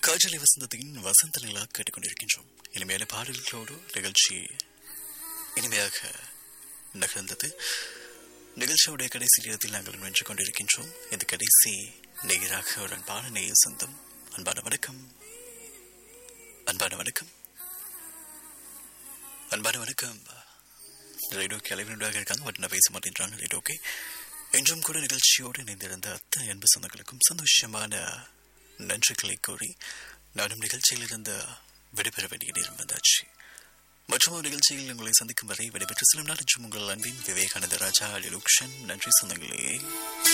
காஜலி வசந்தத்தின் வசந்த நிலா கேட்டுக்கொண்டிருக்கின்றோம் இனிமையான பாடல்களோடு நிகழ்ச்சி இனிமையாக நகர்ந்தது நிகழ்ச்சியுடைய கடைசி நேரத்தில் நாங்கள் வென்று கொண்டிருக்கின்றோம் இந்த கடைசி நேராக ஒரு அன்பான நேய சொந்தம் அன்பான வணக்கம் அன்பான வணக்கம் அன்பான வணக்கம் ரேடியோக்கு அலைவனுடாக இருக்காங்க பட் நான் பேச மாட்டேன்றாங்க ரேடியோக்கு என்றும் கூட நிகழ்ச்சியோடு இணைந்திருந்த அத்தனை அன்பு சொந்தங்களுக்கும் சந்தோஷமான நன்றிகளை கூறி நானும் நிகழ்ச்சியிலிருந்து விடைபெற வேண்டிய நேரம் வந்தாச்சு மற்றும் ஒரு நிகழ்ச்சியில் உங்களை சந்திக்கும் வரை விடைபெற்று செல்லும் நாடு உங்கள் அன்பின் விவேகானந்த ராஜா அலிலுக்ஷன் நன்றி சொந்தங்களே